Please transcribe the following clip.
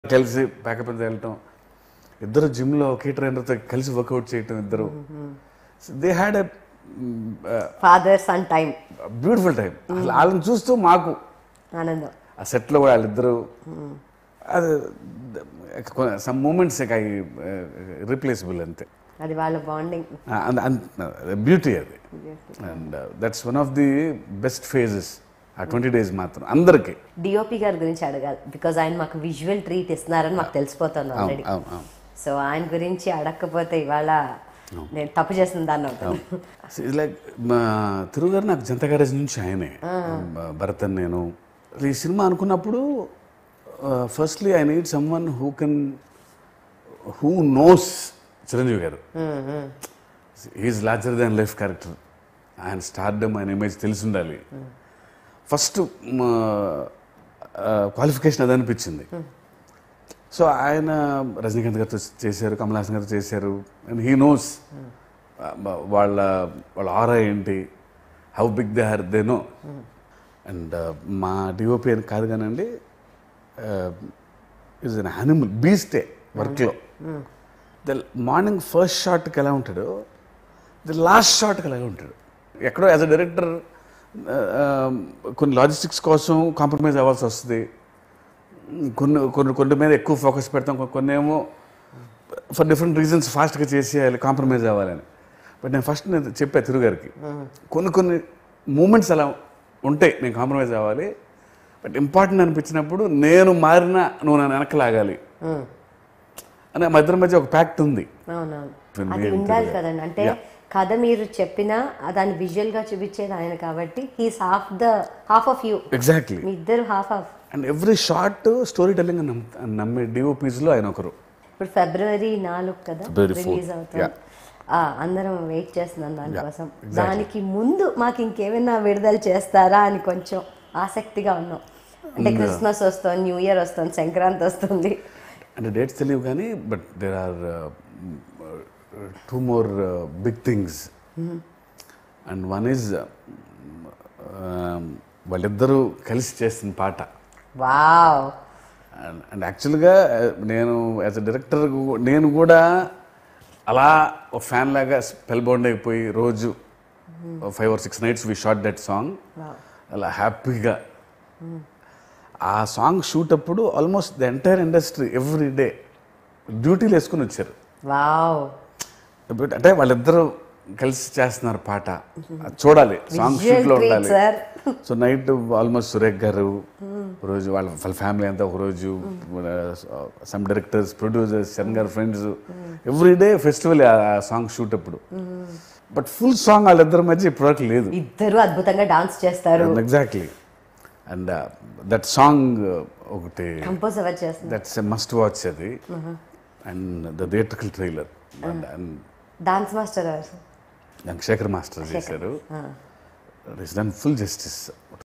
కలిసి ప్యాకప్ అంతా వెళ్ళటం ఇద్దరు జిమ్లో ఒకే ట్రైనర్తో కలిసి వర్కౌట్ చేయటం ఇద్దరు they had a father son time beautiful time అసలు వాళ్ళని చూస్తూ మాకు ఆనందం ఆ సెట్లో కూడా వాళ్ళిద్దరు అది సమ్ మూమెంట్స్ రీప్లేసబుల్ అంతే అది వాళ్ళ బాండింగ్ బ్యూటీ అది and that's one of the best phases ఆ ట్వంటీ డేస్ మాత్రం అందరికీ డిఓపి గారి గురించి అడగాలి బికాజ్ ఆయన మాకు విజువల్ ట్రీట్ ఇస్తున్నారని మాకు తెలిసిపోతుంది అవును ఆల్రెడీ అవును అవును సో ఆయన గురించి అడగకపోతే ఇవాళ నేను తప్పు చేసిన దాన్ని అవుతాను లైక్ మా తిరుగు గారు నాకు జనతా గ్యారేజ్ నుంచి ఆయనే బ- భరత్ అని నేను ఈ సినిమా అనుకున్నప్పుడు firstly I need someone who can who knows Chiranjeevi garu is larger than life character ఆయన స్టార్డమ్ ఆయన ఇమేజ్ తెలిసి ఉండాలి ఫస్ట్ క్వాలిఫికేషన్ అది అనిపించింది సో ఆయన రజనీకాంత్ గారితో చేశారు కమల్ హాసన్ గారితో చేశారు అండ్ హీ నోస్ వాళ్ళ వాళ్ళ ఆరా ఏంటి how big they are they know and మా డిఓపి అని కాదు కానండి ఇస్ అన్ యానిమల్ బీస్టే వర్క్లో ద మార్నింగ్ ఫస్ట్ షాట్కి ఎలా ఉంటాడో ద లాస్ట్ షాట్కి అలాగే ఉంటాడు ఎక్కడో యాజ్ అ డైరెక్టర్ కొన్ని లాజిస్టిక్స్ కోసం కాంప్రమైజ్ అవ్వాల్సి వస్తుంది కొన్ని కొన్ని కొన్ని మీద ఎక్కువ ఫోకస్ పెడతాం కొ- కొన్ని ఏమో ఫర్ డిఫరెంట్ రీజన్స్ ఫాస్ట్గా చేసేయాలి కాంప్రమైజ్ అవ్వాలని బట్ నేను ఫస్ట్ నేను చెప్పా తిరుగారికి కొన్ని కొన్ని మూమెంట్స్ అలా ఉంటాయి నేను కాంప్రమైజ్ అవ్వాలి బట్ ఇంపార్టెంట్ అనిపించినప్పుడు నేను మారినా నువ్వు నన్ను వెనక్కి లాగాలి అనే మా ఇద్దరి మధ్య ఒక ప్యాక్ట్ ఉంది అవునవును Film అది ఏం ఉండాలి తెలియదు. కదండి అంటే Yeah. కథ మీరు చెప్పినా ఆ దాన్ని విజువల్ గా చూపించేది ఆయన కాబట్టి he's half the half of you exactly మీ ఇద్దరు half of and every short story telling నమ్మే డిఓపీస్లో ఆయన ఒకరు ఇప్పుడు ఫిబ్రవరి నాలుగు కదా February fourth, రిలీజ్ అవుతుంది yeah. ఆ, అందరం వెయిట్ చేస్తున్నాం దానికోసం exactly. దానికి ముందు మాకు ఇంకేమైనా విడుదల చేస్తారా అని కొంచెం ఆసక్తిగా ఉన్నాం అంటే క్రిస్మస్ వస్తుంది న్యూ ఇయర్ వస్తుంది సంక్రాంతి వస్తుంది అంటే డేట్స్ తెలియవు కానీ but there are two more big things and one is వాళ్ళిద్దరూ కలిసి చేసిన పాట వావ్ అండ్ అండ్ యాక్చువల్గా నేను యాజ్ అ డైరెక్టర్ నేను కూడా అలా ఒక ఫ్యాన్ లాగా స్పెల్ బౌండ్ అయిపోయి రోజు five or six nights we shot that song Wow. అలా హ్యాపీగా ఆ సాంగ్ షూట్ అప్పుడు almost the entire industry every day డ్యూటీలు వేసుకుని వచ్చారు వావ్ But అంటే వాళ్ళిద్దరూ కలిసి చేస్తున్నారు పాట అది చూడాలి సాంగ్ Visual షూట్లో treat, ఉండాలి sir. So night almost Surekh గారు ఒక రోజు వాళ్ళ వాళ్ళ ఫ్యామిలీ అంతా ఒక రోజు సమ్ డైరెక్టర్స్ ప్రొడ్యూసర్స్ చరణ్ గారు ఫ్రెండ్స్ ఎవ్రీ డే ఫెస్టివల్ ఆ సాంగ్ షూట్ అప్పుడు బట్ ఫుల్ సాంగ్ వాళ్ళిద్దరి మధ్య ఇప్పటివరకు లేదు ఇద్దరు అద్భుతంగా డాన్స్ చేస్తారు ఎగ్జాక్ట్లీ అండ్ దట్ సాంగ్ ఒకటి కంపోజ్ ఎవరు చేస్తున్నారు దట్స్ ఎ మస్ట్ వాచ్ అది and the theatrical trailer and dance master ఎవరు దానికి శేఖర్ మాస్టర్ చేశారు ఇట్స్ డన్ ఫుల్ జస్టిస్